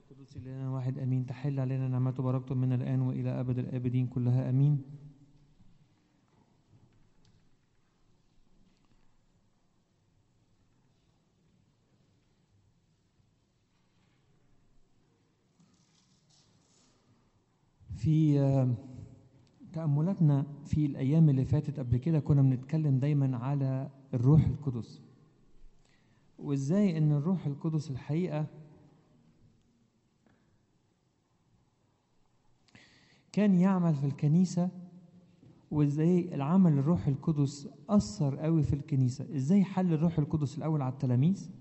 قدوس لنا واحد امين تحل علينا نعمته وبركته من الان والى ابد الابدين كلها امين في آه، تأملاتنا في الأيام اللي فاتت قبل كده كنا بنتكلم دايما على الروح القدس وإزاي إن الروح القدس الحقيقة كان يعمل في الكنيسة وإزاي العمل الروح القدس أثر قوي في الكنيسة إزاي حل الروح القدس الأول على التلاميذ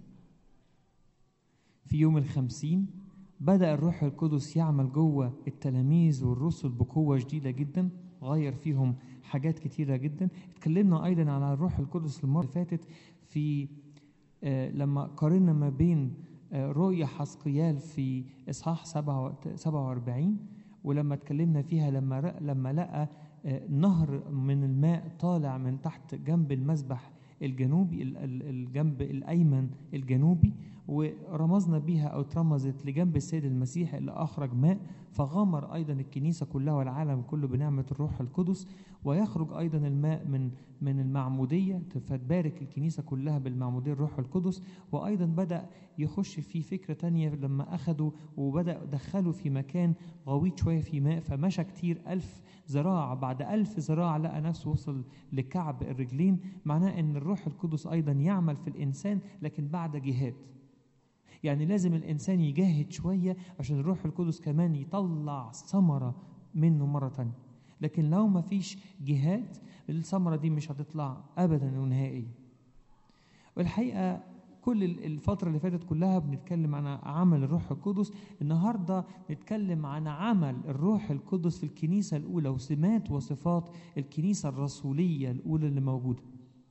في يوم الخمسين بدأ الروح القدس يعمل جوه التلاميذ والرسل بقوة شديدة جدا غير فيهم حاجات كتيرة جدا اتكلمنا أيضا على الروح القدس المرة اللي فاتت في آه لما قارنا ما بين آه رؤيا حسقيال في إصحاح 47 ولما اتكلمنا فيها لما رأ لما لقى آه نهر من الماء طالع من تحت جنب المسبح الجنوبي الجنب الأيمن الجنوبي ورمزنا بها أو اترمزت لجنب السيد المسيح اللي أخرج ماء فغمر أيضا الكنيسة كلها والعالم كله بنعمة الروح القدس ويخرج أيضا الماء من من المعمودية فتبارك الكنيسة كلها بالمعمودية الروح القدس وأيضا بدأ يخش في فكرة تانية لما أخدوا وبدأ دخلوا في مكان غويط شوية في ماء فمشى كتير ألف ذراع بعد ألف ذراع لقى نفسه وصل لكعب الرجلين معناه أن الروح القدس أيضا يعمل في الإنسان لكن بعد جهاد يعني لازم الإنسان يجاهد شوية عشان الروح القدس كمان يطلع ثمرة منه مرة تانية لكن لو ما فيش جهاد الثمرة دي مش هتطلع أبدا ونهائيا والحقيقة كل الفترة اللي فاتت كلها بنتكلم عن عمل الروح القدس النهاردة نتكلم عن عمل الروح القدس في الكنيسة الأولى وسمات وصفات الكنيسة الرسولية الأولى اللي موجودة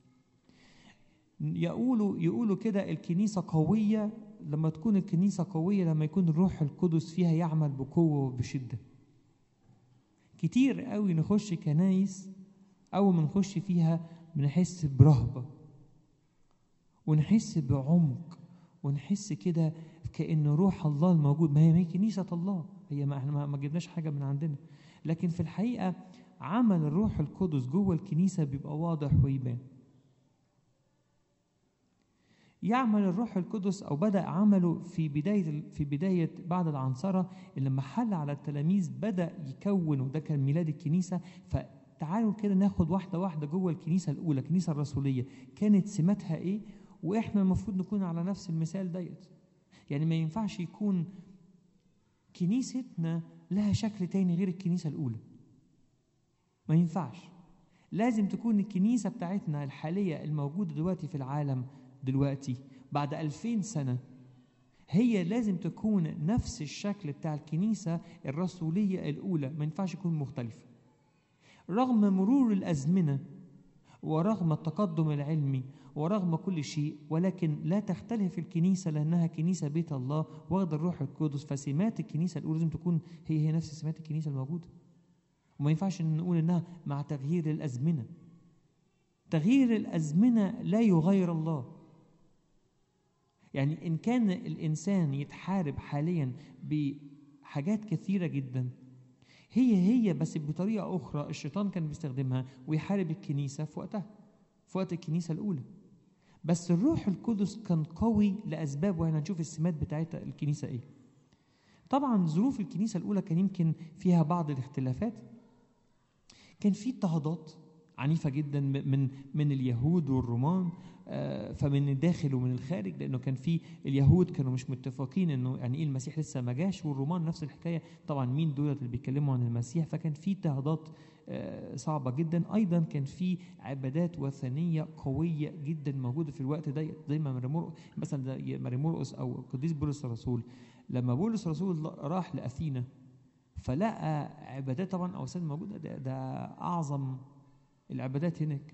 يقولوا يقولوا كده الكنيسة قوية لما تكون الكنيسة قوية لما يكون الروح القدس فيها يعمل بقوة وبشدة كتير قوي نخش كنايس أول ما نخش فيها بنحس برهبة ونحس بعمق ونحس كده كأن روح الله الموجود ما هي ما هي كنيسة الله هي ما احنا ما جبناش حاجة من عندنا لكن في الحقيقة عمل الروح القدس جوه الكنيسة بيبقى واضح ويبان يعمل الروح القدس او بدا عمله في بدايه في بدايه بعد العنصره اللي لما حل على التلاميذ بدا يكون وده كان ميلاد الكنيسه فتعالوا كده ناخد واحده واحده جوه الكنيسه الاولى الكنيسه الرسوليه كانت سماتها ايه واحنا المفروض نكون على نفس المثال ديت يعني ما ينفعش يكون كنيستنا لها شكل تاني غير الكنيسه الاولى ما ينفعش لازم تكون الكنيسه بتاعتنا الحاليه الموجوده دلوقتي في العالم دلوقتي بعد ألفين سنة هي لازم تكون نفس الشكل بتاع الكنيسة الرسولية الأولى ما ينفعش يكون مختلفة رغم مرور الأزمنة ورغم التقدم العلمي ورغم كل شيء ولكن لا تختلف الكنيسة لأنها كنيسة بيت الله واخد الروح القدس فسمات الكنيسة الأولى لازم تكون هي هي نفس سمات الكنيسة الموجودة وما ينفعش نقول إنها مع تغيير الأزمنة تغيير الأزمنة لا يغير الله يعني إن كان الإنسان يتحارب حاليا بحاجات كثيرة جدا هي هي بس بطريقة أخرى الشيطان كان بيستخدمها ويحارب الكنيسة في وقتها في وقت الكنيسة الأولى بس الروح القدس كان قوي لأسباب وهنا نشوف السمات بتاعتها الكنيسة إيه طبعا ظروف الكنيسة الأولى كان يمكن فيها بعض الاختلافات كان في اضطهادات عنيفة جدا من من اليهود والرومان فمن الداخل ومن الخارج لانه كان في اليهود كانوا مش متفقين انه يعني ايه المسيح لسه ما جاش والرومان نفس الحكايه طبعا مين دول اللي بيتكلموا عن المسيح فكان في اضطهادات صعبه جدا ايضا كان في عبادات وثنيه قويه جدا موجوده في الوقت ده زي ما مريم مثلا مريم مرقس او القديس بولس الرسول لما بولس الرسول راح لاثينا فلقى عبادات طبعا اوثان موجوده ده, ده اعظم العبادات هناك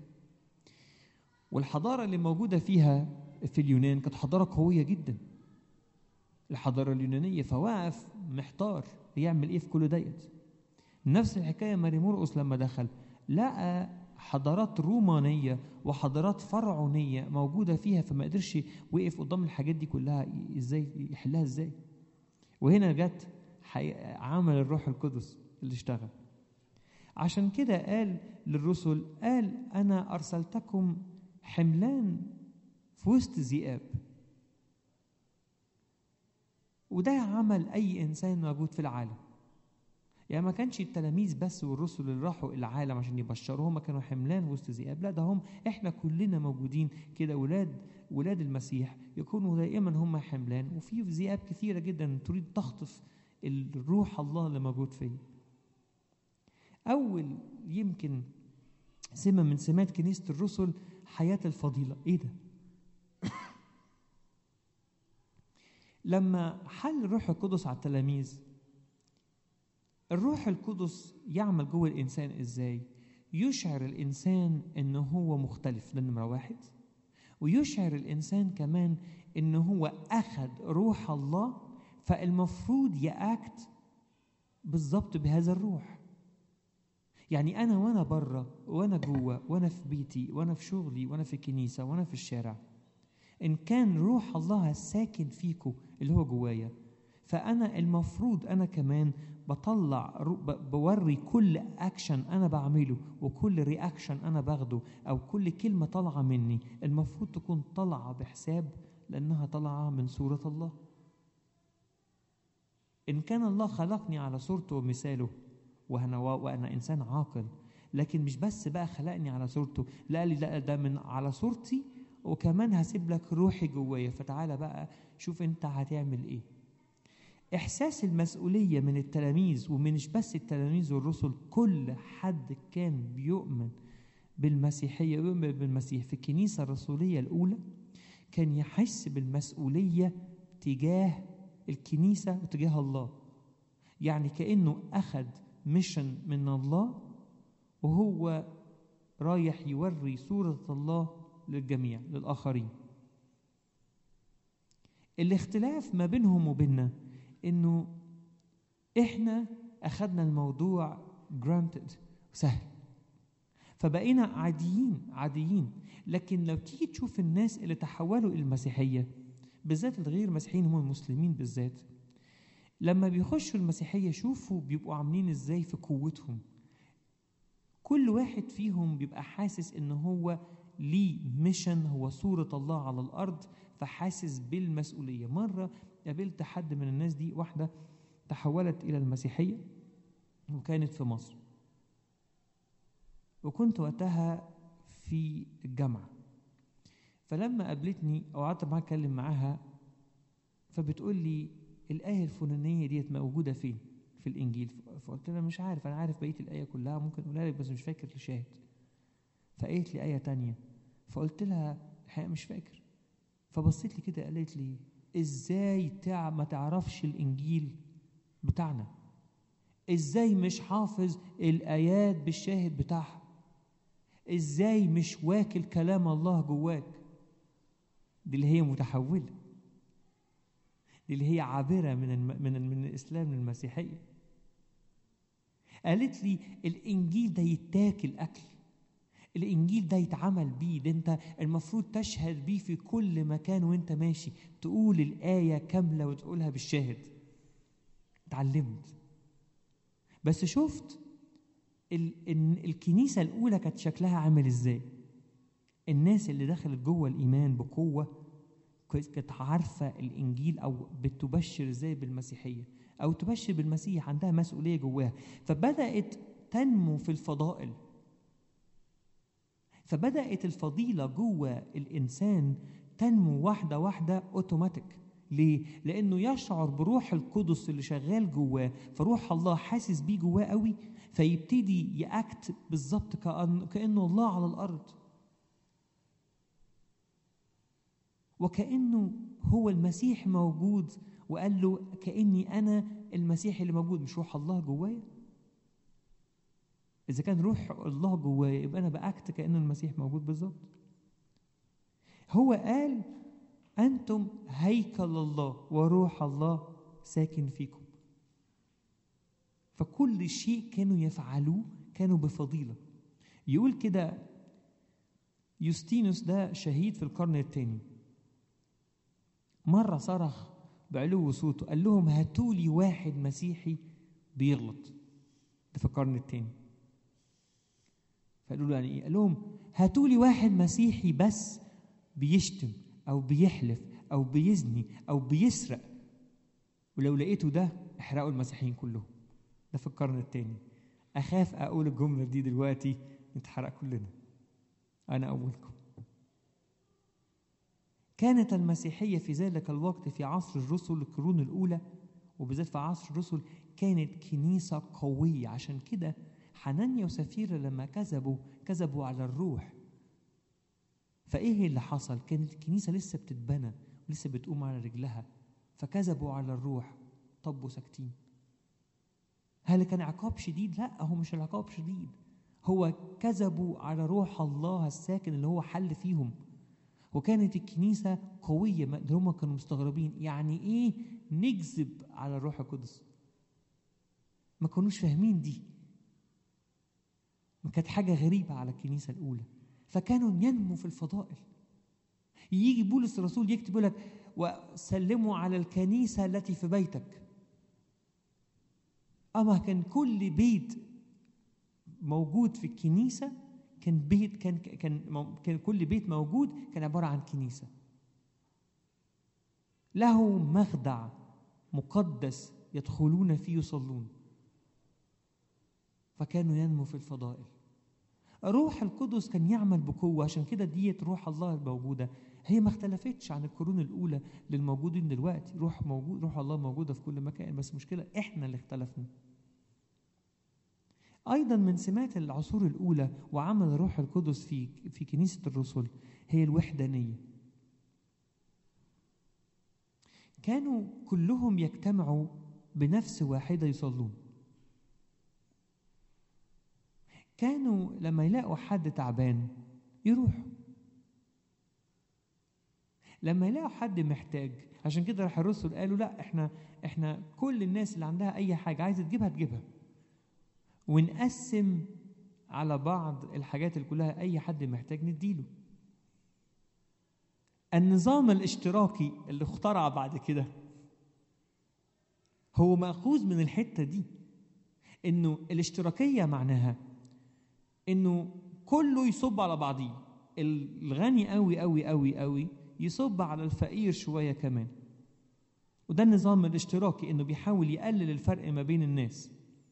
والحضارة اللي موجودة فيها في اليونان كانت حضارة قوية جدا الحضارة اليونانية فوقف محتار يعمل ايه في كل ديت نفس الحكاية ماري مرقس لما دخل لقى حضارات رومانية وحضارات فرعونية موجودة فيها فما قدرش وقف قدام الحاجات دي كلها ازاي يحلها ازاي وهنا جت عمل الروح القدس اللي اشتغل عشان كده قال للرسل قال أنا أرسلتكم حملان في وسط ذئاب وده عمل أي إنسان موجود في العالم يعني ما كانش التلاميذ بس والرسل اللي راحوا العالم عشان يبشروا هم كانوا حملان وسط ذئاب لا ده هم احنا كلنا موجودين كده ولاد ولاد المسيح يكونوا دائما هم حملان وفي ذئاب كثيره جدا تريد تخطف الروح الله اللي موجود فيه اول يمكن سمه من سمات كنيسه الرسل حياه الفضيله ايه ده لما حل الروح القدس على التلاميذ الروح القدس يعمل جوه الانسان ازاي يشعر الانسان انه هو مختلف ده نمره واحد ويشعر الانسان كمان انه هو اخذ روح الله فالمفروض ياكت بالظبط بهذا الروح يعني انا وانا بره وانا جوه وانا في بيتي وانا في شغلي وانا في الكنيسه وانا في الشارع ان كان روح الله الساكن فيكم اللي هو جوايا فانا المفروض انا كمان بطلع بوري كل اكشن انا بعمله وكل رياكشن انا باخده او كل كلمه طالعه مني المفروض تكون طالعه بحساب لانها طالعه من صوره الله ان كان الله خلقني على صورته ومثاله وانا وانا انسان عاقل لكن مش بس بقى خلقني على صورته لا لي لا ده من على صورتي وكمان هسيب لك روحي جوايا فتعالى بقى شوف انت هتعمل ايه احساس المسؤوليه من التلاميذ ومش بس التلاميذ والرسل كل حد كان بيؤمن بالمسيحيه ويؤمن بالمسيح في الكنيسه الرسوليه الاولى كان يحس بالمسؤوليه تجاه الكنيسه وتجاه الله يعني كانه اخذ ميشن من الله وهو رايح يوري صوره الله للجميع للاخرين الاختلاف ما بينهم وبيننا انه احنا اخذنا الموضوع granted سهل فبقينا عاديين عاديين لكن لو تيجي تشوف الناس اللي تحولوا الى المسيحيه بالذات الغير مسيحيين هم المسلمين بالذات لما بيخشوا المسيحيه شوفوا بيبقوا عاملين ازاي في قوتهم كل واحد فيهم بيبقى حاسس ان هو ليه ميشن هو صورة الله على الأرض فحاسس بالمسؤولية مرة قابلت حد من الناس دي واحدة تحولت إلى المسيحية وكانت في مصر وكنت وقتها في الجامعة فلما قابلتني أو قعدت معاها أتكلم معاها فبتقول لي الآية الفلانية ديت موجودة فين؟ في الإنجيل فقلت لها مش عارف أنا عارف بقية الآية كلها ممكن أقولها لك بس مش فاكر الشاهد فقالت لي آية تانية فقلت لها الحقيقة مش فاكر فبصيت لي كده قالت لي ازاي تع ما تعرفش الانجيل بتاعنا ازاي مش حافظ الايات بالشاهد بتاعها ازاي مش واكل كلام الله جواك دي اللي هي متحوله دي اللي هي عابره من الم... من ال... من الاسلام للمسيحيه قالت لي الانجيل ده يتاكل اكل الانجيل ده يتعمل بيه ده انت المفروض تشهد بيه في كل مكان وانت ماشي تقول الايه كامله وتقولها بالشاهد اتعلمت بس شفت ال ال الكنيسه الاولى كانت شكلها عامل ازاي الناس اللي دخلت جوه الايمان بقوه كانت عارفه الانجيل او بتبشر ازاي بالمسيحيه او تبشر بالمسيح عندها مسؤوليه جواها فبدات تنمو في الفضائل فبدات الفضيله جوه الانسان تنمو واحده واحده اوتوماتيك ليه؟ لانه يشعر بروح القدس اللي شغال جواه فروح الله حاسس بيه جواه قوي فيبتدي ياكت بالظبط كأن كانه الله على الارض وكانه هو المسيح موجود وقال له كاني انا المسيح اللي موجود مش روح الله جوايا اذا كان روح الله جوايا يبقى انا باكت كانه المسيح موجود بالظبط هو قال انتم هيكل الله وروح الله ساكن فيكم فكل شيء كانوا يفعلوه كانوا بفضيله يقول كده يوستينوس ده شهيد في القرن الثاني مرة صرخ بعلو صوته قال لهم هاتوا لي واحد مسيحي بيغلط ده في القرن الثاني فقالوا له يعني ايه قال لهم هاتوا لي واحد مسيحي بس بيشتم او بيحلف او بيزني او بيسرق ولو لقيته ده احرقوا المسيحيين كلهم ده في القرن الثاني اخاف اقول الجمله دي دلوقتي نتحرق كلنا انا اولكم كانت المسيحيه في ذلك الوقت في عصر الرسل القرون الاولى وبالذات في عصر الرسل كانت كنيسه قويه عشان كده حنانيا وسفيرة لما كذبوا كذبوا على الروح فايه اللي حصل كانت الكنيسه لسه بتتبنى ولسه بتقوم على رجلها فكذبوا على الروح طبوا ساكتين هل كان عقاب شديد لا هو مش العقاب شديد هو كذبوا على روح الله الساكن اللي هو حل فيهم وكانت الكنيسة قوية ما هم كانوا مستغربين يعني ايه نكذب على الروح القدس ما كانوش فاهمين دي ما كانت حاجة غريبة على الكنيسة الأولى فكانوا ينموا في الفضائل يجي بولس الرسول يكتب لك وسلموا على الكنيسة التي في بيتك أما كان كل بيت موجود في الكنيسة كان بيت كان كان كان كل بيت موجود كان عبارة عن كنيسة له مخدع مقدس يدخلون فيه يصلون فكانوا ينمو في الفضائل روح القدس كان يعمل بقوة عشان كده ديت روح الله الموجودة هي ما اختلفتش عن القرون الأولى للموجودين دلوقتي روح موجود روح الله موجودة في كل مكان بس مشكلة إحنا اللي اختلفنا أيضا من سمات العصور الأولى وعمل الروح القدس في في كنيسة الرسل هي الوحدانية كانوا كلهم يجتمعوا بنفس واحدة يصلون كانوا لما يلاقوا حد تعبان يروحوا لما يلاقوا حد محتاج عشان كده راح الرسل قالوا لا احنا احنا كل الناس اللي عندها اي حاجه عايزه تجيبها تجيبها ونقسم على بعض الحاجات اللي كلها اي حد محتاج نديله النظام الاشتراكي اللي اخترع بعد كده هو ماخوذ من الحته دي انه الاشتراكيه معناها انه كله يصب على بعضيه الغني قوي قوي قوي قوي يصب على الفقير شويه كمان وده النظام الاشتراكي انه بيحاول يقلل الفرق ما بين الناس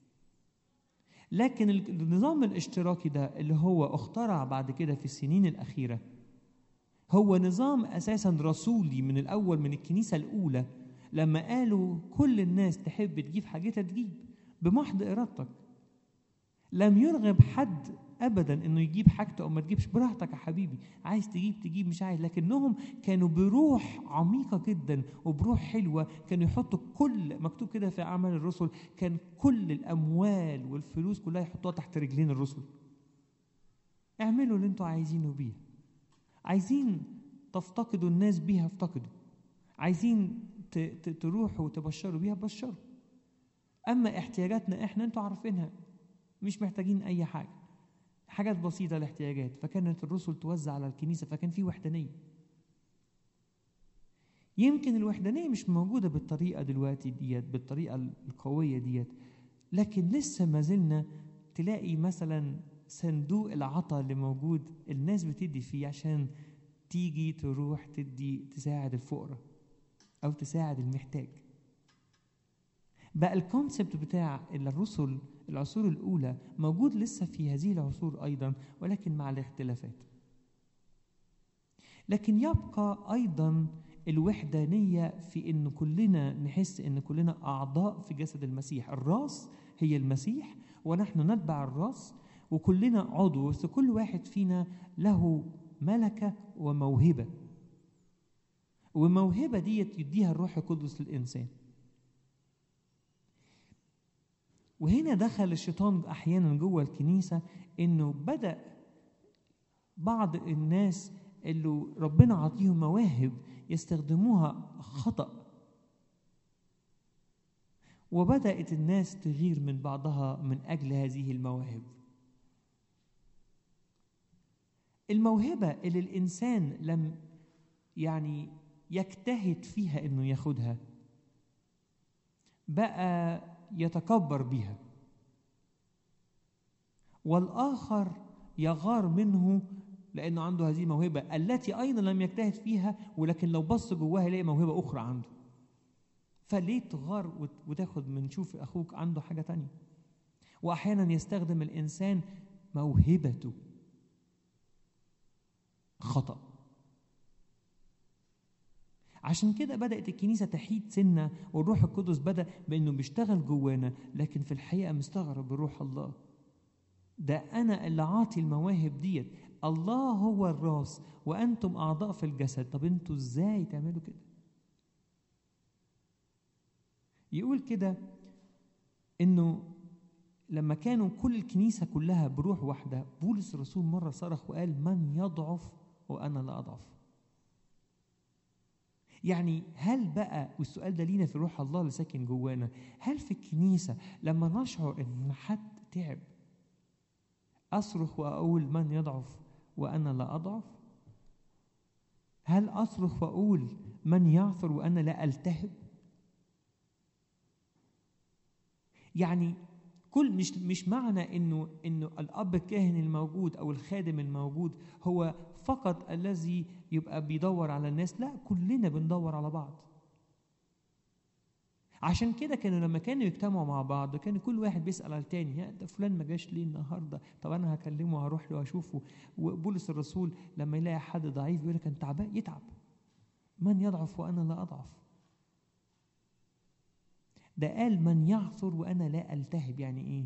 لكن النظام الاشتراكي ده اللي هو اخترع بعد كده في السنين الاخيره هو نظام اساسا رسولي من الاول من الكنيسه الاولى لما قالوا كل الناس تحب تجيب حاجتها تجيب بمحض ارادتك لم يرغب حد ابدا انه يجيب حاجته او ما تجيبش براحتك يا حبيبي عايز تجيب تجيب مش عايز لكنهم كانوا بروح عميقه جدا وبروح حلوه كانوا يحطوا كل مكتوب كده في اعمال الرسل كان كل الاموال والفلوس كلها يحطوها تحت رجلين الرسل اعملوا اللي انتوا عايزينه بيها عايزين تفتقدوا الناس بيها افتقدوا عايزين تروحوا وتبشروا بيها بشروا اما احتياجاتنا احنا انتوا عارفينها مش محتاجين اي حاجه حاجات بسيطه الاحتياجات فكانت الرسل توزع على الكنيسه فكان في وحدانيه يمكن الوحدانيه مش موجوده بالطريقه دلوقتي ديت بالطريقه القويه ديت لكن لسه ما زلنا تلاقي مثلا صندوق العطا اللي موجود الناس بتدي فيه عشان تيجي تروح تدي تساعد الفقراء او تساعد المحتاج بقى الكونسبت بتاع الرسل العصور الأولى موجود لسه في هذه العصور أيضا ولكن مع الاختلافات لكن يبقى أيضا الوحدانية في إن كلنا نحس إن كلنا أعضاء في جسد المسيح الراس هي المسيح ونحن نتبع الراس وكلنا عضو بس كل واحد فينا له ملكة وموهبة وموهبة ديت يديها الروح القدس للإنسان وهنا دخل الشيطان احيانا جوه الكنيسه انه بدا بعض الناس اللي ربنا عطيهم مواهب يستخدموها خطا وبدات الناس تغير من بعضها من اجل هذه المواهب الموهبه اللي الانسان لم يعني يجتهد فيها انه ياخدها بقى يتكبر بها والآخر يغار منه لأنه عنده هذه الموهبة التي أيضا لم يجتهد فيها ولكن لو بص جواها يلاقي موهبة أخرى عنده فليه تغار وت- وتاخد من شوف أخوك عنده حاجة تانية وأحيانا يستخدم الإنسان موهبته خطأ عشان كده بدأت الكنيسة تحيد سنة والروح القدس بدأ بأنه بيشتغل جوانا لكن في الحقيقة مستغرب بروح الله ده أنا اللي عاطي المواهب ديت الله هو الراس وأنتم أعضاء في الجسد طب أنتوا إزاي تعملوا كده يقول كده إنه لما كانوا كل الكنيسة كلها بروح واحدة بولس الرسول مرة صرخ وقال من يضعف وأنا لا أضعف يعني هل بقى والسؤال ده لينا في روح الله اللي ساكن جوانا هل في الكنيسة لما نشعر إن حد تعب أصرخ وأقول من يضعف وأنا لا أضعف هل أصرخ وأقول من يعثر وأنا لا ألتهب يعني كل مش مش معنى انه انه الاب الكاهن الموجود او الخادم الموجود هو فقط الذي يبقى بيدور على الناس لا كلنا بندور على بعض عشان كده كانوا لما كانوا يجتمعوا مع بعض كان كل واحد بيسال على التاني يا ده فلان ما جاش ليه النهارده طب انا هكلمه هروح له اشوفه وبولس الرسول لما يلاقي حد ضعيف يقول لك انت تعبان يتعب من يضعف وانا لا اضعف ده قال من يعثر وانا لا التهب يعني ايه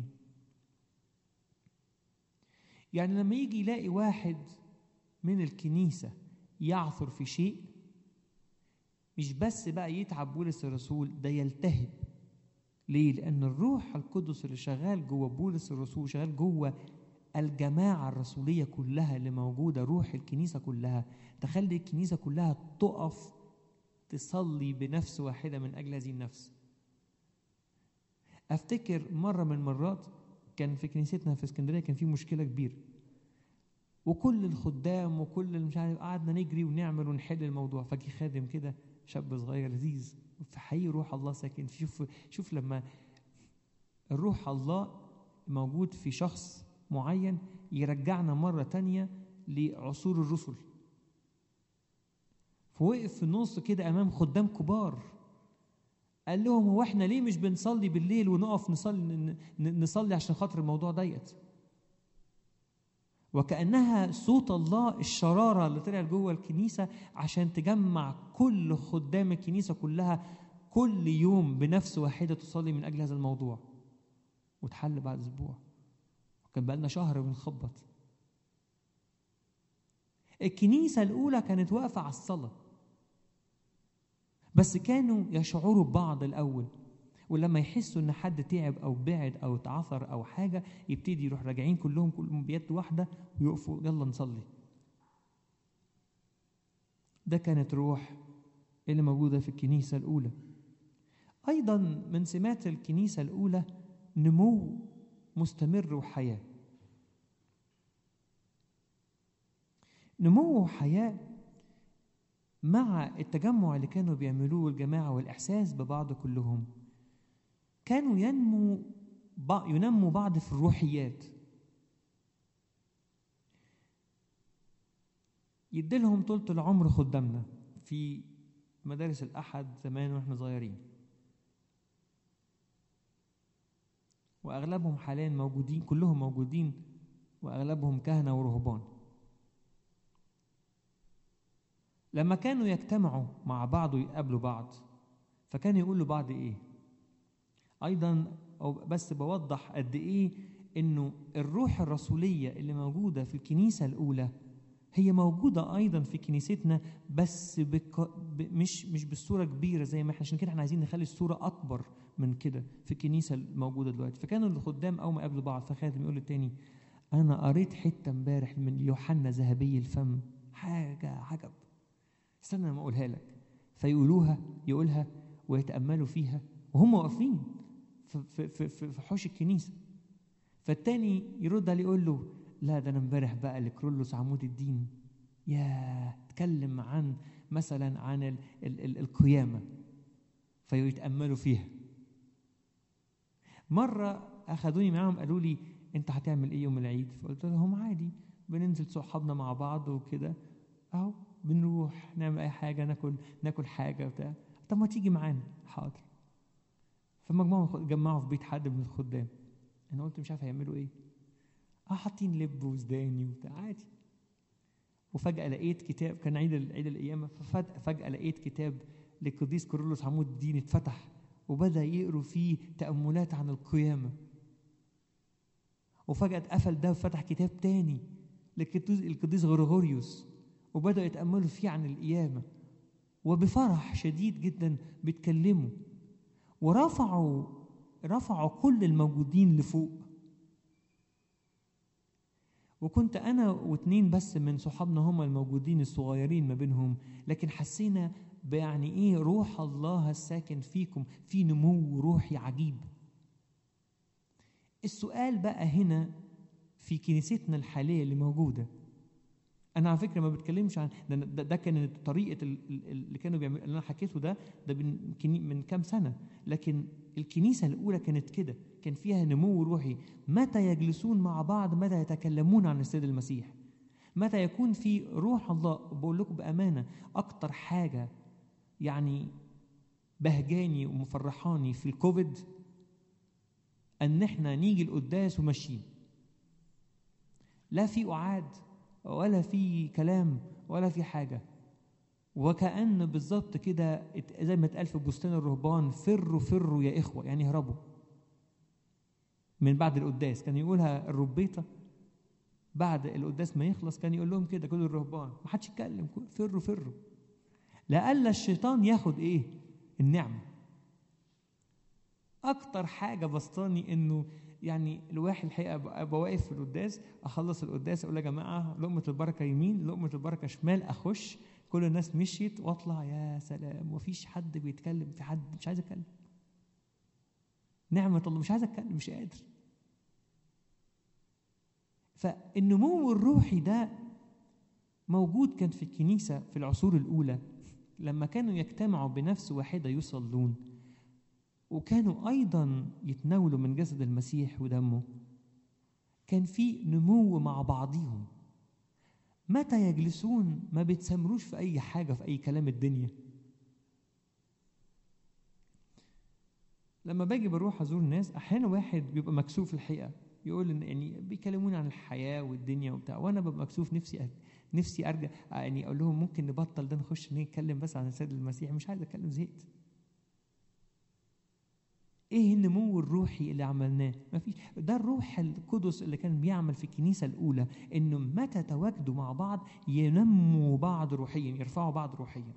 يعني لما يجي يلاقي واحد من الكنيسه يعثر في شيء مش بس بقى يتعب بولس الرسول ده يلتهب ليه لان الروح القدس اللي شغال جوه بولس الرسول شغال جوه الجماعة الرسولية كلها اللي موجودة روح الكنيسة كلها تخلي الكنيسة كلها تقف تصلي بنفس واحدة من أجل هذه النفس افتكر مره من المرات كان في كنيستنا في اسكندريه كان في مشكله كبيره وكل الخدام وكل اللي مش عارف قعدنا نجري ونعمل ونحل الموضوع فجي خادم كده شاب صغير لذيذ في حقيقي روح الله ساكن فيه. شوف شوف لما الروح الله موجود في شخص معين يرجعنا مرة تانية لعصور الرسل فوقف في النص كده أمام خدام كبار قال لهم هو احنا ليه مش بنصلي بالليل ونقف نصلي ن- ن- نصلي عشان خاطر الموضوع ديت وكأنها صوت الله الشرارة اللي طلعت جوه الكنيسة عشان تجمع كل خدام الكنيسة كلها كل يوم بنفس واحدة تصلي من أجل هذا الموضوع وتحل بعد أسبوع كان بقالنا شهر بنخبط الكنيسة الأولى كانت واقفة على الصلاة بس كانوا يشعروا ببعض الأول ولما يحسوا ان حد تعب او بعد او اتعثر او حاجه يبتدي يروح راجعين كلهم كلهم بيد واحده ويقفوا يلا نصلي ده كانت روح اللي موجوده في الكنيسه الاولى ايضا من سمات الكنيسه الاولى نمو مستمر وحياه نمو وحياه مع التجمع اللي كانوا بيعملوه الجماعه والاحساس ببعض كلهم كانوا ينمو ينموا بعض في الروحيات يديلهم طولة العمر خدامنا في مدارس الأحد زمان واحنا صغيرين وأغلبهم حاليا موجودين كلهم موجودين وأغلبهم كهنة ورهبان لما كانوا يجتمعوا مع بعض ويقابلوا بعض فكانوا يقولوا بعض إيه ايضا أو بس بوضح قد ايه انه الروح الرسوليه اللي موجوده في الكنيسه الاولى هي موجوده ايضا في كنيستنا بس بك ب مش مش بالصوره كبيره زي ما احنا عشان كده احنا عايزين نخلي الصوره اكبر من كده في الكنيسه الموجوده دلوقتي فكانوا الخدام اول ما يقابلوا بعض فخادم يقول للتاني انا قريت حته امبارح من يوحنا ذهبي الفم حاجه عجب استنى لما اقولها لك فيقولوها يقولها ويتاملوا فيها وهم واقفين في في في في حوش الكنيسه فالتاني يرد عليه يقول له لا ده انا امبارح بقى لكرولوس عمود الدين يا اتكلم عن مثلا عن ال ال ال القيامه فيتاملوا فيها مرة أخدوني معاهم قالوا لي أنت هتعمل إيه يوم العيد؟ فقلت لهم عادي بننزل صحابنا مع بعض وكده أهو بنروح نعمل أي حاجة ناكل ناكل حاجة بتاع طب ما تيجي معانا حاضر فمجموعة جمعوا في بيت حد من الخدام أنا قلت مش عارف هيعملوا إيه اه حاطين لب وسوداني وبتاع عادي وفجأة لقيت كتاب كان عيد عيد القيامة ففجأة لقيت كتاب للقديس كورولوس عمود الدين اتفتح وبدأ يقروا فيه تأملات عن القيامة وفجأة اتقفل ده وفتح كتاب تاني للقديس القديس غريغوريوس وبدأوا يتأملوا فيه عن القيامة وبفرح شديد جدا بيتكلموا ورفعوا رفعوا كل الموجودين لفوق وكنت انا واتنين بس من صحابنا هم الموجودين الصغيرين ما بينهم لكن حسينا بيعني ايه روح الله الساكن فيكم في نمو روحي عجيب السؤال بقى هنا في كنيستنا الحاليه اللي موجوده انا على فكره ما بتكلمش عن ده, ده, ده كانت طريقه اللي كانوا بيعملوا اللي انا حكيته ده ده من من كام سنه لكن الكنيسه الاولى كانت كده كان فيها نمو روحي متى يجلسون مع بعض متى يتكلمون عن السيد المسيح متى يكون في روح الله بقول لكم بامانه اكتر حاجه يعني بهجاني ومفرحاني في الكوفيد ان احنا نيجي القداس وماشيين لا في قعاد ولا في كلام ولا في حاجة وكأن بالظبط كده زي ما اتقال في بستان الرهبان فروا فروا يا إخوة يعني اهربوا من بعد القداس كان يقولها الربيطة بعد القداس ما يخلص كان يقول لهم كده كل الرهبان ما حدش يتكلم فروا فروا لألا الشيطان ياخد إيه النعمة أكتر حاجة بسطاني إنه يعني الواحد الحقيقه ابقى واقف في القداس اخلص القداس اقول يا جماعه لقمه البركه يمين لقمه البركه شمال اخش كل الناس مشيت واطلع يا سلام مفيش حد بيتكلم في حد مش عايز اتكلم نعمه الله مش عايز اتكلم مش قادر فالنمو الروحي ده موجود كان في الكنيسه في العصور الاولى لما كانوا يجتمعوا بنفس واحده يصلون وكانوا ايضا يتناولوا من جسد المسيح ودمه كان في نمو مع بعضهم متى يجلسون ما بيتسامروش في اي حاجه في اي كلام الدنيا لما باجي بروح ازور ناس احيانا واحد بيبقى مكسوف الحقيقه يقول ان يعني بيكلموني عن الحياه والدنيا وبتاع وانا ببقى مكسوف نفسي أ... نفسي ارجع يعني اقول لهم ممكن نبطل ده نخش نتكلم بس عن السيد المسيح مش عايز اتكلم زهقت ايه النمو الروحي اللي عملناه ما فيش ده الروح القدس اللي كان بيعمل في الكنيسه الاولى انه متى تواجدوا مع بعض ينموا بعض روحيا يرفعوا بعض روحيا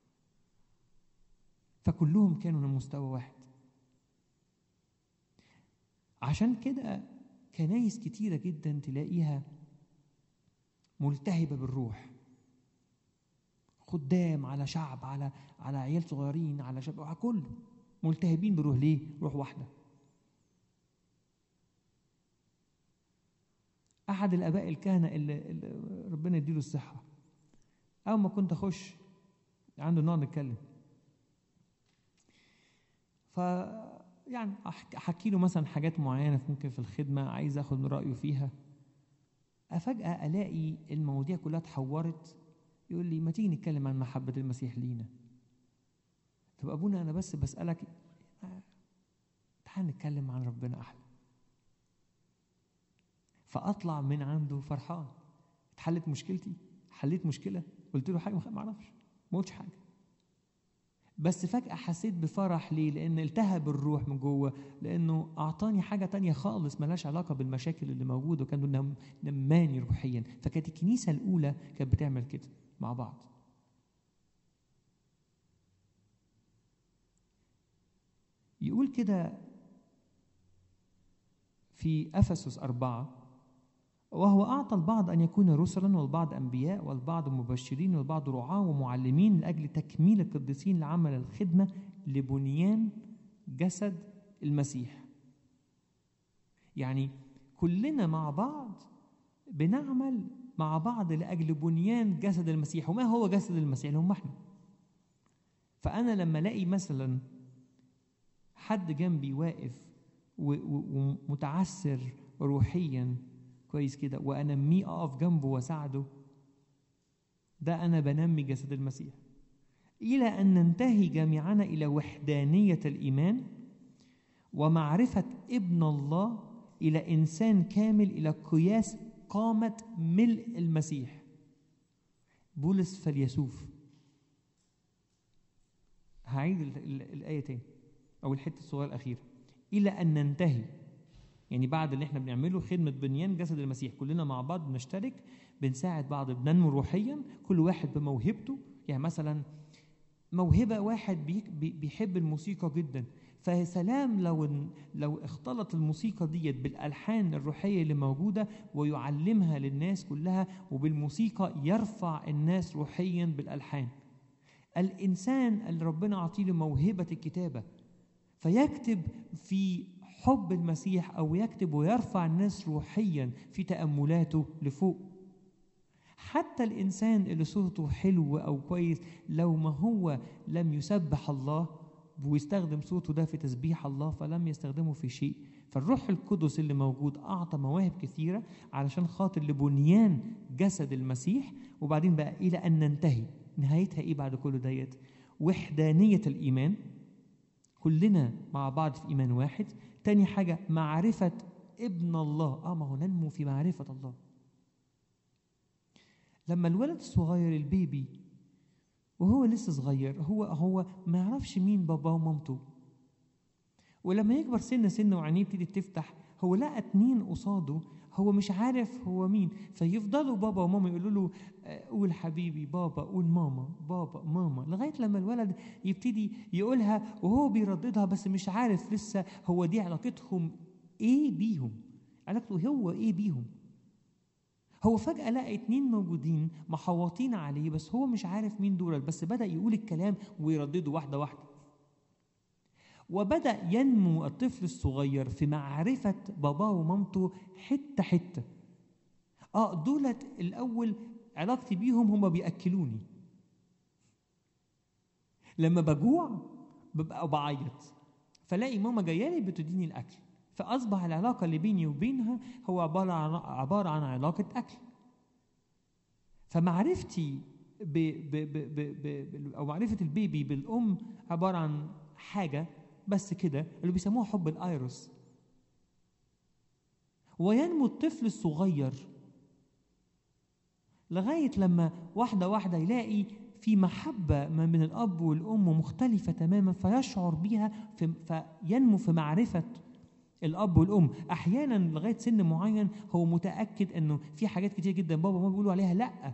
فكلهم كانوا من مستوى واحد عشان كده كنايس كتيره جدا تلاقيها ملتهبه بالروح خدام على شعب على على عيال صغيرين على شباب على كله ملتهبين بروح ليه؟ روح واحدة. أحد الآباء الكهنة اللي, اللي ربنا يديله الصحة أول ما كنت أخش عنده نقعد نتكلم ف يعني أحكي له مثلا حاجات معينة ممكن في الخدمة عايز آخد رأيه فيها فجأة ألاقي المواضيع كلها اتحورت يقول لي ما تيجي نتكلم عن محبة المسيح لينا طب ابونا انا بس بسالك تعال نتكلم عن ربنا احلى فاطلع من عنده فرحان اتحلت مشكلتي حليت مشكله قلت له حاجه ما اعرفش ما قلتش حاجه بس فجأة حسيت بفرح ليه؟ لأن التهب الروح من جوه لأنه أعطاني حاجة تانية خالص ملهاش علاقة بالمشاكل اللي موجودة وكان نماني روحيا فكانت الكنيسة الأولى كانت بتعمل كده مع بعض يقول كده في أفسس أربعة وهو أعطى البعض أن يكون رسلا والبعض أنبياء والبعض مبشرين والبعض رعاة ومعلمين لأجل تكميل القديسين لعمل الخدمة لبنيان جسد المسيح يعني كلنا مع بعض بنعمل مع بعض لأجل بنيان جسد المسيح وما هو جسد المسيح اللي هم احنا فأنا لما ألاقي مثلا حد جنبي واقف و- و- ومتعسر روحيا كويس كده وانميه اقف جنبه واساعده ده انا بنمي جسد المسيح الى ان ننتهي جميعا الى وحدانيه الايمان ومعرفه ابن الله الى انسان كامل الى قياس قامه ملء المسيح بولس فيلسوف هعيد ال- ال- الايه تاني او الحته الصغيره الاخيره الى ان ننتهي يعني بعد اللي احنا بنعمله خدمه بنيان جسد المسيح كلنا مع بعض بنشترك بنساعد بعض بننمو روحيا كل واحد بموهبته يعني مثلا موهبه واحد بي- بي- بيحب الموسيقى جدا فسلام لو إن- لو اختلط الموسيقى ديت بالالحان الروحيه اللي موجوده ويعلمها للناس كلها وبالموسيقى يرفع الناس روحيا بالالحان الانسان اللي ربنا عطيه موهبه الكتابه فيكتب في حب المسيح او يكتب ويرفع الناس روحيا في تاملاته لفوق حتى الانسان اللي صوته حلو او كويس لو ما هو لم يسبح الله ويستخدم صوته ده في تسبيح الله فلم يستخدمه في شيء فالروح القدس اللي موجود اعطى مواهب كثيره علشان خاطر لبنيان جسد المسيح وبعدين بقى الى ان ننتهي نهايتها ايه بعد كل ديت وحدانيه الايمان كلنا مع بعض في ايمان واحد تاني حاجه معرفه ابن الله اه ما هو ننمو في معرفه الله لما الولد الصغير البيبي وهو لسه صغير هو هو ما يعرفش مين باباه ومامته ولما يكبر سنه سنه وعينيه بتبتدي تفتح هو لقى اتنين قصاده هو مش عارف هو مين فيفضلوا بابا وماما يقولوا له آه، قول حبيبي بابا قول ماما بابا ماما لغايه لما الولد يبتدي يقولها وهو بيرددها بس مش عارف لسه هو دي علاقتهم ايه بيهم علاقته هو ايه بيهم هو فجأة لقى اتنين موجودين محوطين عليه بس هو مش عارف مين دول بس بدأ يقول الكلام ويردده واحدة واحدة وبدأ ينمو الطفل الصغير في معرفة باباه ومامته حتة حتة اه دولت الأول علاقتي بيهم هما بيأكلوني لما بجوع ببقى بعيط فلاقي ماما جايه لي بتديني الاكل فاصبح العلاقه اللي بيني وبينها هو عباره عن عباره عن علاقه اكل فمعرفتي ب ب ب ب ب او معرفه البيبي بالام عباره عن حاجه بس كده اللي بيسموها حب الايروس وينمو الطفل الصغير لغايه لما واحده واحده يلاقي في محبه ما بين الاب والام مختلفه تماما فيشعر بيها في فينمو في معرفه الاب والام احيانا لغايه سن معين هو متاكد انه في حاجات كتير جدا بابا وماما بيقولوا عليها لا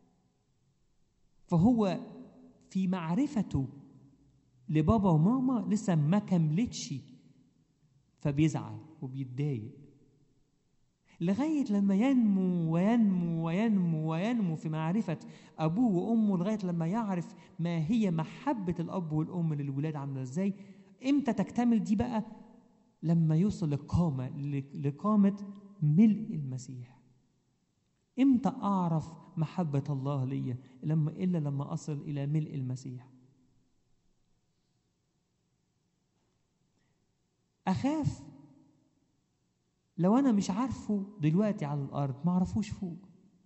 فهو في معرفته لبابا وماما لسه ما كملتش فبيزعل وبيتضايق لغاية لما ينمو وينمو وينمو وينمو في معرفة أبوه وأمه لغاية لما يعرف ما هي محبة الأب والأم للولاد عاملة إزاي إمتى تكتمل دي بقى لما يوصل لقامة لقامة ملء المسيح إمتى أعرف محبة الله ليا لما إلا لما أصل إلى ملء المسيح أخاف لو أنا مش عارفه دلوقتي على الأرض ما أعرفوش فوق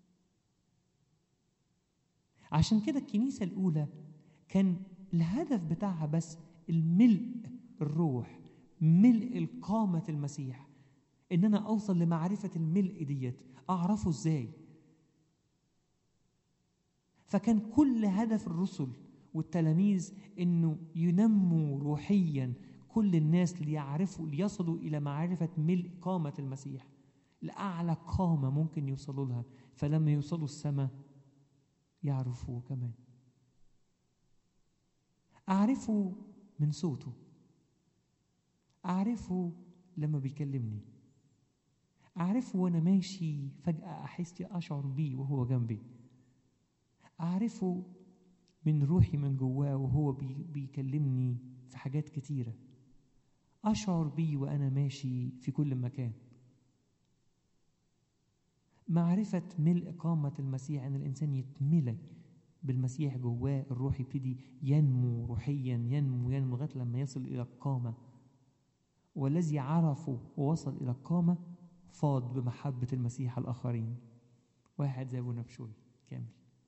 عشان كده الكنيسة الأولى كان الهدف بتاعها بس الملء الروح ملء القامة المسيح إن أنا أوصل لمعرفة الملء ديت أعرفه إزاي فكان كل هدف الرسل والتلاميذ إنه ينموا روحيا كل الناس ليعرفوا ليصلوا إلى معرفة ملء قامة المسيح لأعلى قامة ممكن يوصلوا لها فلما يوصلوا السماء يعرفوه كمان أعرفه من صوته أعرفه لما بيكلمني أعرفه وأنا ماشي فجأة أحس أشعر بيه وهو جنبي أعرفه من روحي من جواه وهو بي بيكلمني في حاجات كتيرة أشعر بيه وأنا ماشي في كل مكان معرفة ملء قامة المسيح أن الإنسان يتملى بالمسيح جواه الروح يبتدي ينمو روحيا ينمو ينمو لغاية لما يصل إلى القامة والذي عرفوا ووصل إلى القامة فاض بمحبة المسيح الآخرين واحد زي أبونا بشوي كامل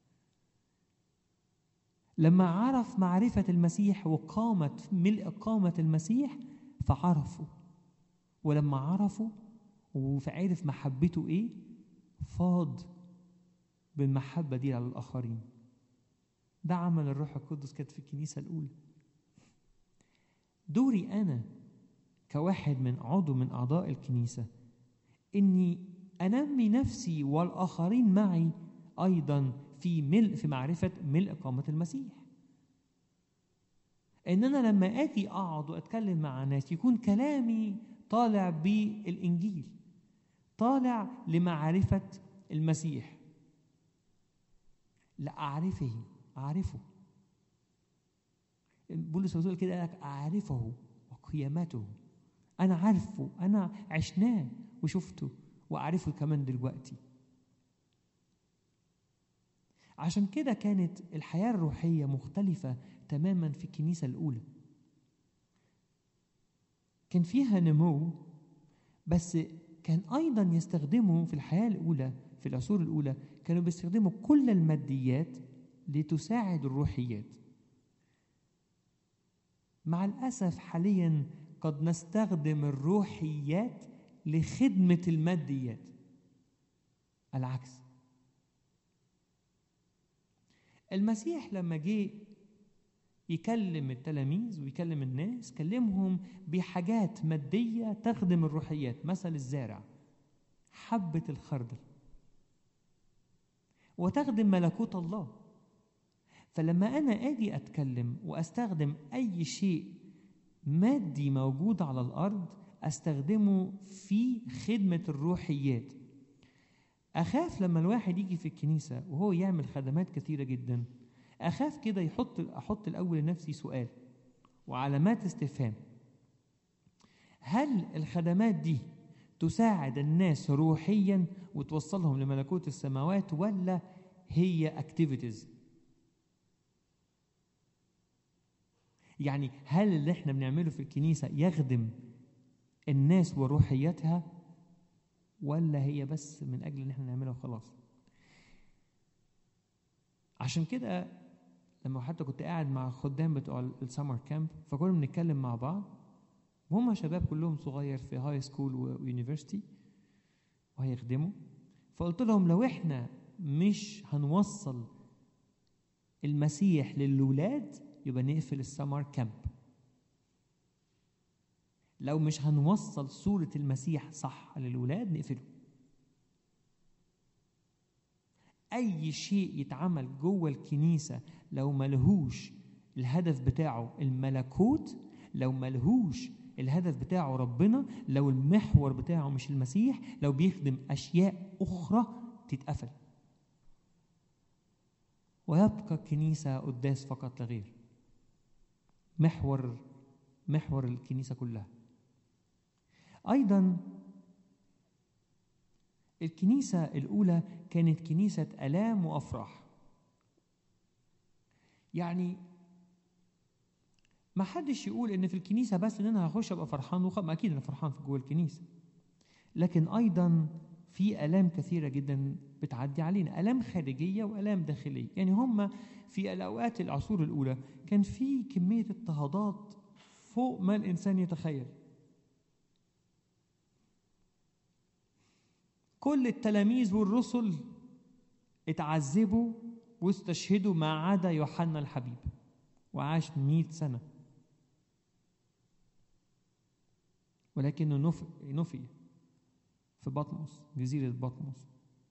لما عرف معرفة المسيح وقامت ملء قامة المسيح فعرفوا ولما عرفوا وعرف محبته ايه فاض بالمحبة دي على الآخرين ده عمل الروح القدس كانت في الكنيسة الأولى دوري أنا كواحد من عضو من أعضاء الكنيسة إني أنمي نفسي والآخرين معي أيضا في ملء في معرفة ملء قامة المسيح إن أنا لما آجي أقعد وأتكلم مع ناس يكون كلامي طالع بالإنجيل طالع لمعرفة المسيح لأعرفه أعرفه بولس الرسول كده قال لك أعرفه وقيامته أنا عارفه أنا عشناه وشفته وأعرفه كمان دلوقتي عشان كده كانت الحياة الروحية مختلفة تماما في الكنيسة الأولى كان فيها نمو بس كان أيضا يستخدموا في الحياة الأولى في العصور الأولى كانوا بيستخدموا كل الماديات لتساعد الروحيات مع الأسف حاليا قد نستخدم الروحيات لخدمة الماديات العكس المسيح لما جه يكلم التلاميذ ويكلم الناس كلمهم بحاجات مادية تخدم الروحيات مثل الزارع حبة الخردل وتخدم ملكوت الله فلما أنا أجي أتكلم وأستخدم أي شيء مادي موجود على الأرض أستخدمه في خدمة الروحيات أخاف لما الواحد يجي في الكنيسة وهو يعمل خدمات كثيرة جدا أخاف كده يحط أحط الأول لنفسي سؤال وعلامات استفهام هل الخدمات دي تساعد الناس روحيا وتوصلهم لملكوت السماوات ولا هي اكتيفيتيز يعني هل اللي احنا بنعمله في الكنيسة يخدم الناس وروحياتها ولا هي بس من أجل إن احنا نعملها وخلاص عشان كده لما حتى كنت قاعد مع الخدام بتوع السمر كامب فكنا بنتكلم مع بعض وهم شباب كلهم صغير في هاي سكول ويونيفرسيتي وهيخدموا فقلت لهم لو احنا مش هنوصل المسيح للولاد يبقى نقفل السمر كامب لو مش هنوصل صورة المسيح صح للولاد نقفله أي شيء يتعمل جوه الكنيسة لو ملهوش الهدف بتاعه الملكوت لو ملهوش الهدف بتاعه ربنا لو المحور بتاعه مش المسيح لو بيخدم أشياء أخرى تتقفل ويبقى الكنيسة قداس فقط لا غير محور محور الكنيسة كلها أيضا الكنيسة الأولى كانت كنيسة آلام وأفراح يعني ما حدش يقول ان في الكنيسه بس ان انا هخش ابقى فرحان وخ... ما اكيد انا فرحان في جوه الكنيسه لكن ايضا في الام كثيره جدا بتعدي علينا الام خارجيه والام داخليه يعني هم في الاوقات العصور الاولى كان في كميه اضطهادات فوق ما الانسان يتخيل كل التلاميذ والرسل اتعذبوا واستشهدوا ما عدا يوحنا الحبيب وعاش مئة سنة ولكنه نفي, نفي في بطمس جزيرة بطمس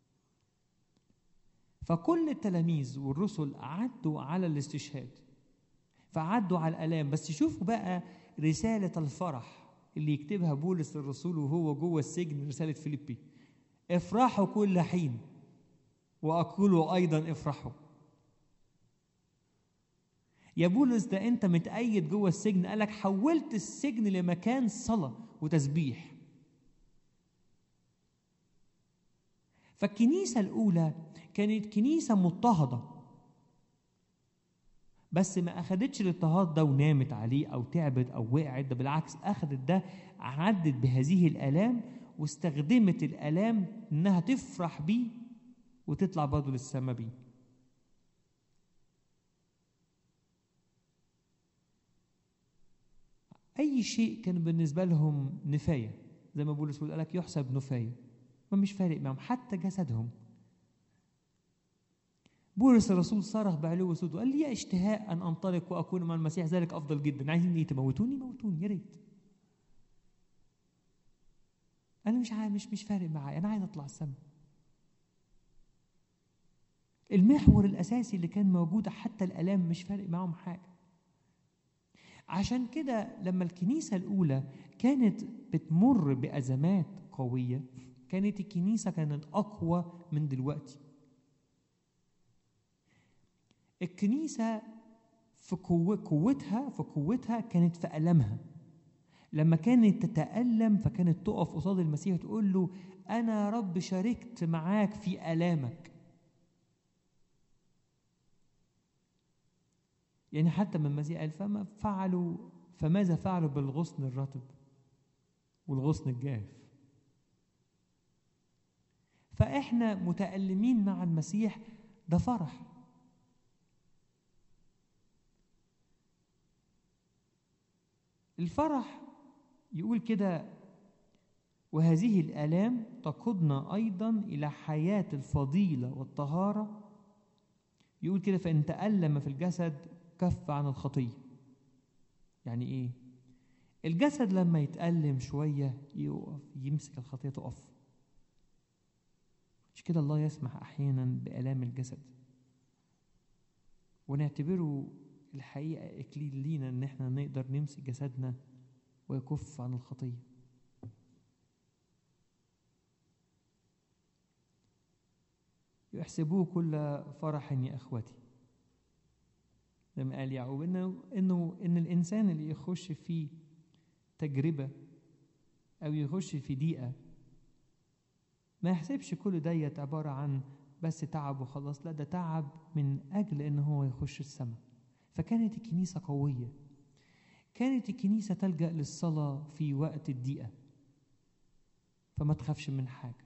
فكل التلاميذ والرسل عدوا على الاستشهاد فعدوا على الآلام بس شوفوا بقى رسالة الفرح اللي يكتبها بولس للرسول وهو جوه السجن رسالة فيليبي افرحوا كل حين وأقول أيضا افرحوا يا بولس ده انت متأيد جوه السجن قالك حولت السجن لمكان صلاة وتسبيح فالكنيسة الأولى كانت كنيسة مضطهدة بس ما اخدتش الاضطهاد ده ونامت عليه او تعبت او وقعت ده بالعكس اخدت ده عدت بهذه الالام واستخدمت الالام انها تفرح بيه وتطلع برضه للسما بيه اي شيء كان بالنسبه لهم نفايه زي ما بولس بيقول لك يحسب نفايه ما مش فارق معهم حتى جسدهم بولس الرسول صرخ بعلو صوته قال لي يا اشتهاء ان انطلق واكون مع المسيح ذلك افضل جدا عايزين ايه تموتوني موتوني يا ريت انا مش عارف مش مش فارق معايا انا عايز اطلع السما المحور الاساسي اللي كان موجود حتى الالام مش فارق معاهم حاجه عشان كده لما الكنيسه الاولى كانت بتمر بازمات قويه كانت الكنيسه كانت اقوى من دلوقتي الكنيسه في قوة قوتها في قوتها كانت في ألمها لما كانت تتألم فكانت تقف قصاد المسيح تقول له أنا يا رب شاركت معاك في آلامك يعني حتى من المسيح قال فما فعلوا فماذا فعلوا بالغصن الرطب والغصن الجاف فإحنا متألمين مع المسيح ده فرح الفرح يقول كده وهذه الآلام تقودنا أيضا إلى حياة الفضيلة والطهارة يقول كده فإن تألم في الجسد كف عن الخطية يعني إيه؟ الجسد لما يتألم شوية يقف يمسك الخطية تقف مش كده الله يسمح أحيانا بآلام الجسد ونعتبره الحقيقة إكليل لينا إن إحنا نقدر نمسك جسدنا ويكف عن الخطية يحسبوه كل فرح يا أخوتي لما قال يعقوب إنه إنه إن الإنسان اللي يخش في تجربة أو يخش في ضيقة ما يحسبش كل ديت عبارة عن بس تعب وخلاص لا ده تعب من أجل إن هو يخش السماء فكانت الكنيسة قوية كانت الكنيسة تلجأ للصلاة في وقت الضيقة فما تخافش من حاجة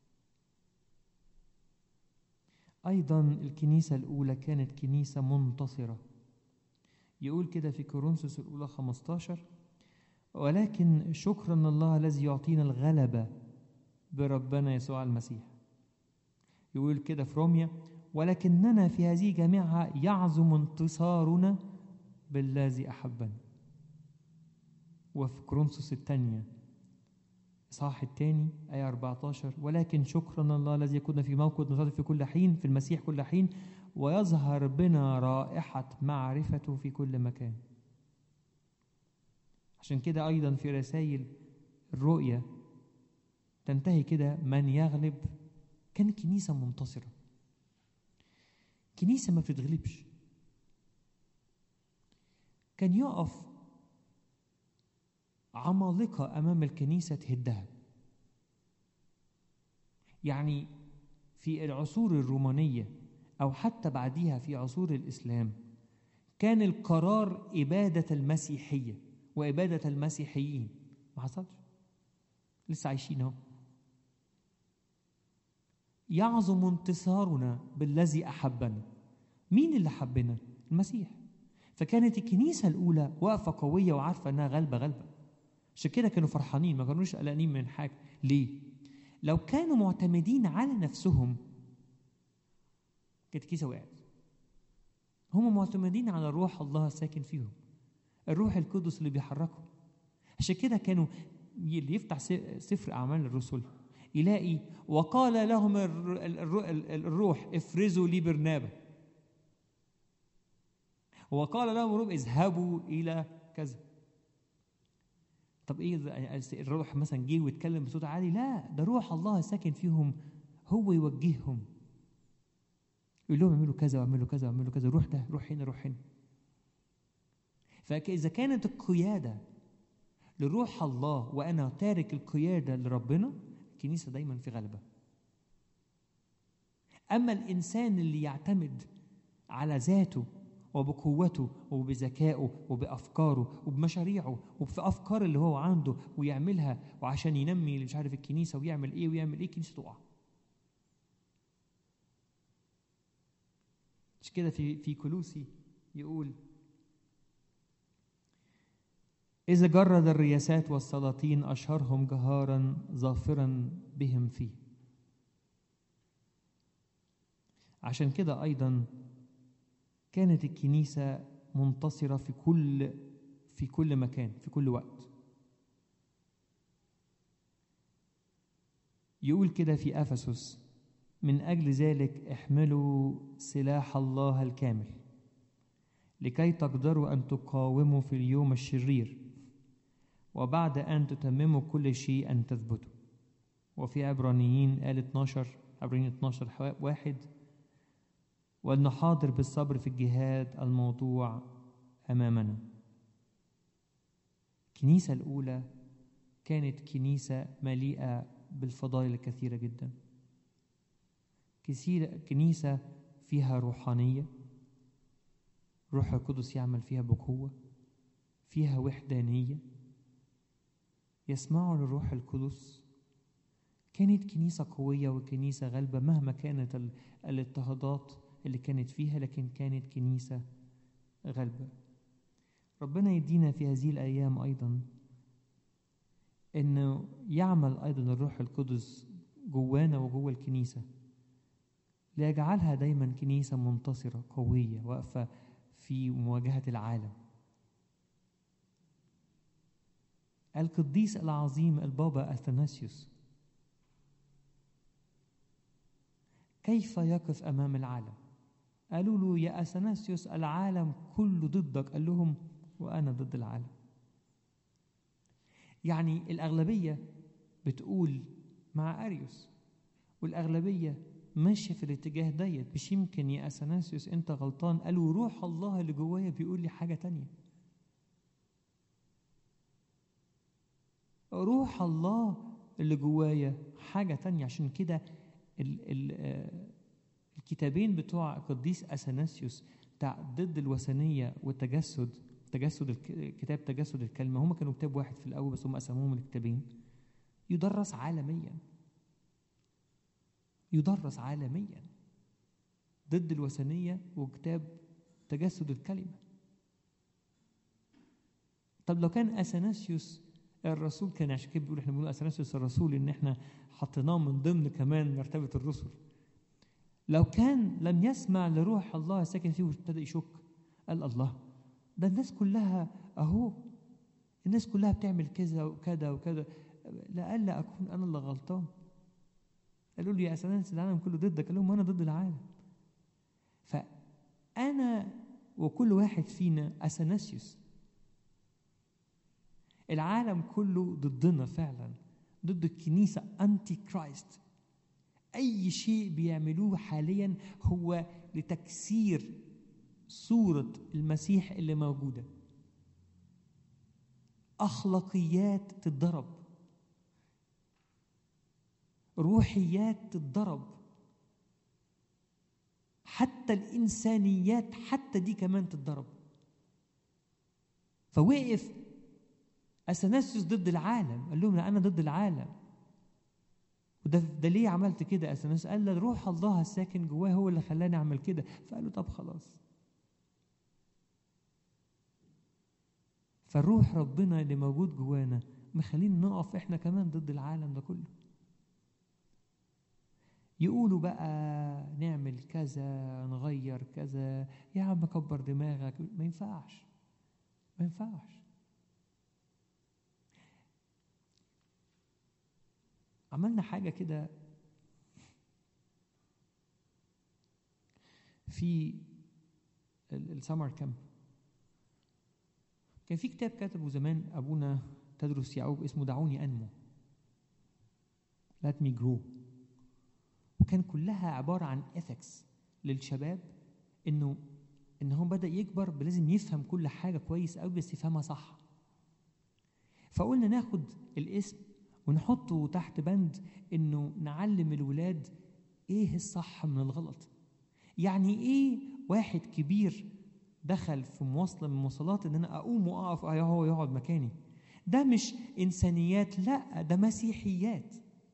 أيضا الكنيسة الأولى كانت كنيسة منتصرة يقول كده في كورنثوس الأولى 15 ولكن شكرا الله الذي يعطينا الغلبة بربنا يسوع المسيح يقول كده في روميا ولكننا في هذه جميعها يعظم انتصارنا بالذي أحبنا وفي كورنثوس الثانية صح الثاني آية 14 ولكن شكرا الله الذي يكون في موقف نصرة في كل حين في المسيح كل حين ويظهر بنا رائحة معرفته في كل مكان عشان كده أيضا في رسائل الرؤية تنتهي كده من يغلب كان كنيسة منتصرة كنيسة ما بتتغلبش كان يقف عمالقة أمام الكنيسة تهدها يعني في العصور الرومانية أو حتى بعديها في عصور الإسلام كان القرار إبادة المسيحية وإبادة المسيحيين ما حصلش لسه عايشين اهو يعظم انتصارنا بالذي أحبنا مين اللي حبنا؟ المسيح فكانت الكنيسة الأولى واقفة قوية وعارفة إنها غلبة غلبة عشان كده كانوا فرحانين ما كانوش قلقانين من حاجة ليه؟ لو كانوا معتمدين على نفسهم كانت الكنيسة وقعت هم معتمدين على روح الله الساكن فيهم الروح القدس اللي بيحركهم عشان كده كانوا اللي يفتح سفر أعمال الرسل يلاقي وقال لهم الروح افرزوا لي برنابا وقال لهم الروح اذهبوا الى كذا طب ايه الروح مثلا جه ويتكلم بصوت عالي لا ده روح الله ساكن فيهم هو يوجههم يقول لهم اعملوا كذا واعملوا كذا واعملوا كذا روح ده روح هنا روح هنا فاذا كانت القياده لروح الله وانا تارك القياده لربنا الكنيسه دايما في غلبه اما الانسان اللي يعتمد على ذاته وبقوته وبذكائه وبافكاره وبمشاريعه وفي افكار اللي هو عنده ويعملها وعشان ينمي اللي مش عارف الكنيسه ويعمل ايه ويعمل ايه الكنيسه تقع مش كده في في كلوسي يقول إذا جرد الرياسات والسلاطين أشهرهم جهارا ظافرا بهم فيه عشان كده أيضا كانت الكنيسة منتصرة في كل في كل مكان في كل وقت يقول كده في أفسس من أجل ذلك احملوا سلاح الله الكامل لكي تقدروا أن تقاوموا في اليوم الشرير وبعد أن تتمموا كل شيء أن تثبتوا وفي عبرانيين قال 12 عبرانيين 12 واحد ولنحاضر بالصبر في الجهاد الموضوع أمامنا الكنيسة الأولى كانت كنيسة مليئة بالفضائل الكثيرة جدا كنيسة فيها روحانية روح القدس يعمل فيها بقوة فيها وحدانية يسمعوا للروح القدس كانت كنيسة قوية وكنيسة غالبة مهما كانت الاضطهادات اللي كانت فيها لكن كانت كنيسة غالبة ربنا يدينا في هذه الأيام أيضا أنه يعمل أيضا الروح القدس جوانا وجوه الكنيسة ليجعلها دايما كنيسة منتصرة قوية واقفة في مواجهة العالم القديس العظيم البابا أثناسيوس كيف يقف أمام العالم قالوا له يا أثناسيوس العالم كله ضدك قال لهم وأنا ضد العالم يعني الأغلبية بتقول مع أريوس والأغلبية ماشية في الاتجاه ديت مش يمكن يا أثناسيوس أنت غلطان قالوا روح الله اللي جوايا بيقول لي حاجة تانية روح الله اللي جوايا حاجة تانية عشان كده ال ال الكتابين بتوع القديس أثناسيوس بتاع ضد الوثنية والتجسد تجسد كتاب تجسد الكلمة هما كانوا كتاب واحد في الأول بس هم قسموهم الكتابين يدرس عالميا يدرس عالميا ضد الوثنية وكتاب تجسد الكلمة طب لو كان أثناسيوس الرسول كان عشان كده بيقول احنا بنقول اثناسيوس الرسول ان احنا حطيناه من ضمن كمان مرتبه الرسل لو كان لم يسمع لروح الله الساكن فيه وابتدى يشك قال الله ده الناس كلها اهو الناس كلها بتعمل كذا وكذا وكذا لألا اكون انا اللي غلطان قالوا لي يا اثناسيوس العالم كله ضدك قال لهم انا ضد العالم فانا وكل واحد فينا اثناسيوس العالم كله ضدنا فعلا ضد الكنيسة أنتي كرايست أي شيء بيعملوه حاليا هو لتكسير صورة المسيح اللي موجودة أخلاقيات تتضرب روحيات تتضرب حتى الإنسانيات حتى دي كمان تتضرب فوقف اثناسيوس ضد العالم قال لهم لا انا ضد العالم وده ده ليه عملت كده اثناسيوس قال له روح الله الساكن جواه هو اللي خلاني اعمل كده فقال له طب خلاص فالروح ربنا اللي موجود جوانا مخلينا نقف احنا كمان ضد العالم ده كله يقولوا بقى نعمل كذا نغير كذا يا عم كبر دماغك ما ينفعش ما ينفعش عملنا حاجة كده في السمر كامب كان في كتاب كتبه زمان أبونا تدرس يعقوب اسمه دعوني أنمو Let me grow وكان كلها عبارة عن ethics للشباب إنه إن هو بدأ يكبر لازم يفهم كل حاجة كويس أوي بس يفهمها صح فقلنا ناخد الاسم ونحطه تحت بند انه نعلم الولاد ايه الصح من الغلط يعني ايه واحد كبير دخل في مواصله من المواصلات ان انا اقوم واقف هو يقعد مكاني ده مش انسانيات لا ده مسيحيات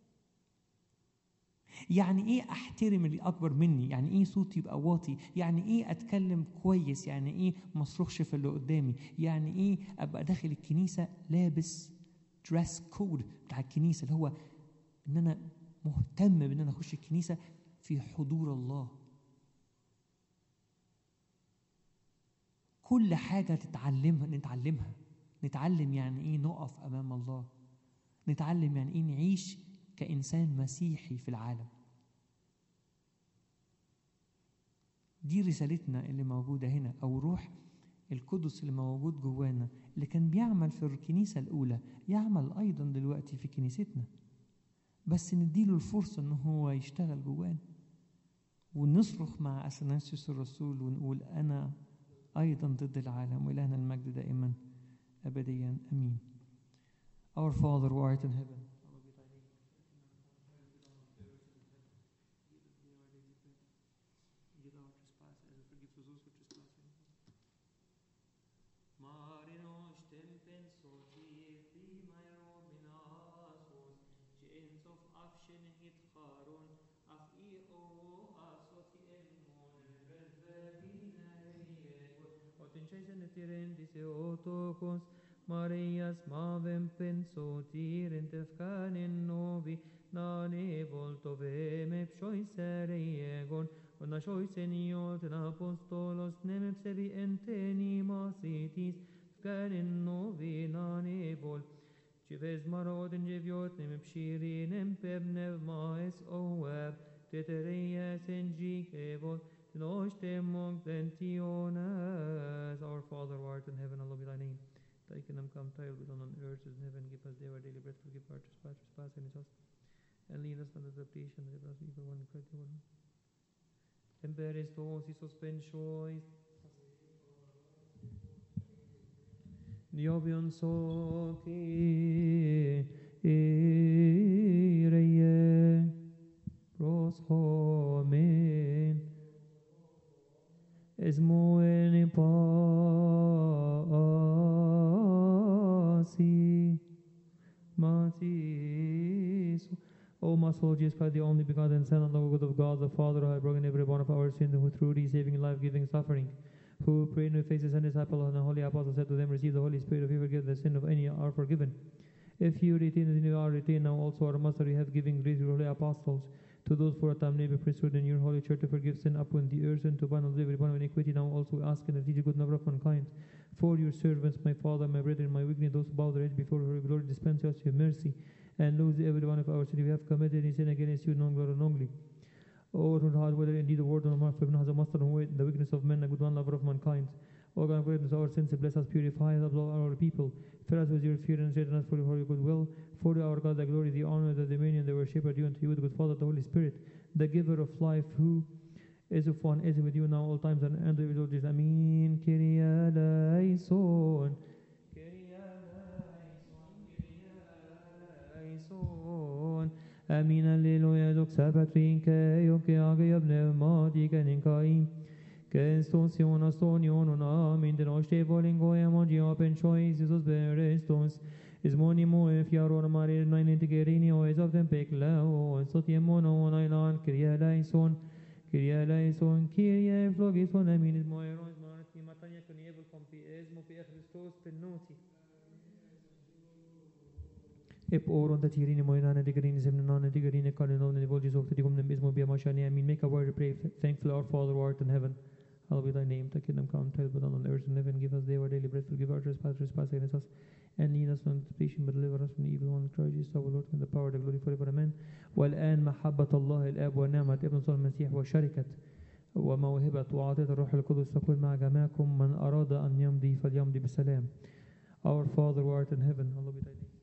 يعني ايه احترم اللي اكبر مني يعني ايه صوتي يبقى واطي يعني ايه اتكلم كويس يعني ايه ما اصرخش في اللي قدامي يعني ايه ابقى داخل الكنيسه لابس دريس كود بتاع الكنيسه اللي هو ان انا مهتم بان انا اخش الكنيسه في حضور الله كل حاجه تتعلمها نتعلمها نتعلم يعني ايه نقف امام الله نتعلم يعني ايه نعيش كانسان مسيحي في العالم دي رسالتنا اللي موجوده هنا او روح القدس اللي موجود جوانا اللي كان بيعمل في الكنيسه الاولى يعمل ايضا دلوقتي في كنيستنا بس نديله الفرصه ان هو يشتغل جوانا ونصرخ مع اثناسيوس الرسول ونقول انا ايضا ضد العالم والهنا المجد دائما ابديا امين Our Father who art in heaven Marinos tempen sotir primai rominasos, gens of afshin hit charon, af i o asot emon Otinchesen etiren dise otokos, Marias mavem pensotir in tefkanin novi, nane volto veme pshoi sereiegon, Ona shoi seniot en apostolos nemep sebi enteni masitis, fkanin novi nane vol, Cives marod in jeviot nemep shirin em pebnev maes oab, tetereias en jikevol, Nos temong plentionas, our Father who art in heaven, hallowed be thy name. Thy kingdom come, thy will be done on earth as in heaven. Give us daily our daily bread, forgive our trespass, trespass and us. And lead us not into temptation, but deliver us from evil one. Christ the one. Temperis tos isos pensiois. Diobion soki ireye pros homin esmo en pasi matis O my soul, Jesus Christ, the only begotten Son, and the good of God, the Father, who had broken every one of our sins, and who through thee saving, life-giving suffering, who prayed in the faces and disciple and the holy apostle said to them, Receive the Holy Spirit, if you forgive the sin of any are forgiven. If you retain the sin you are retained, now also our Master, you have given grace to the holy apostles, to those for a time may be priesthood in your holy church to forgive sin upon the earth and to bind of every one of iniquity. Now also we ask and the good number of mankind. For your servants, my father, my brethren, my weakness, those who bow their heads before her glory, dispense us your mercy, and lose every one of our sin. We have committed any sin against you, non glory only. O Lord, hard whether indeed the word or mouth, for has a master who wait the weakness of men, a good one lover of mankind. O God, forgive us our sins, bless us, purify us, absolve our people. Fill us with your fear and straighten us for your holy goodwill. For our God, the glory, the honor, the dominion, the worship are due unto you, the good Father, the Holy Spirit, the giver of life, who is of one, is with you now, all times, and end of Jesus. Amen. Kyrie eleison. Kyrie eleison. Kyrie eleison. Amin. Alleluia. Doxa patrinke, yoke age pneumatica ninkai. Keston astonion amin de noște volingo emoji open choice Isus berestos is monimo e fiaron mare nine integrini o is of them pek lao sotiemo no nailan kiria laison kiria laison kiria flogis on amin is moeron is marti matania conievel compi esmo pe Christos penoti Ep oron da tirini moinana digarini zemnana digarini kalinone de volgis of the digum nem ismo bia mashani amin make a word to pray thankful our father who art in heaven Hallowed be thy name, thy kingdom come, thy will be done on earth and heaven. Give us day our daily bread, forgive our trespass, trespass against us, and lead us not into temptation, but deliver us from the evil one. Christ Jesus, our Lord, and the power, the glory forever. Amen. والآن محبة الله الآب ونعمة ابن صلى المسيح وشركة وموهبة وعطية الروح القدس تكون مع جميعكم من أراد أن يمضي فليمضي بسلام. Our Father who art in heaven, hallowed be thy name.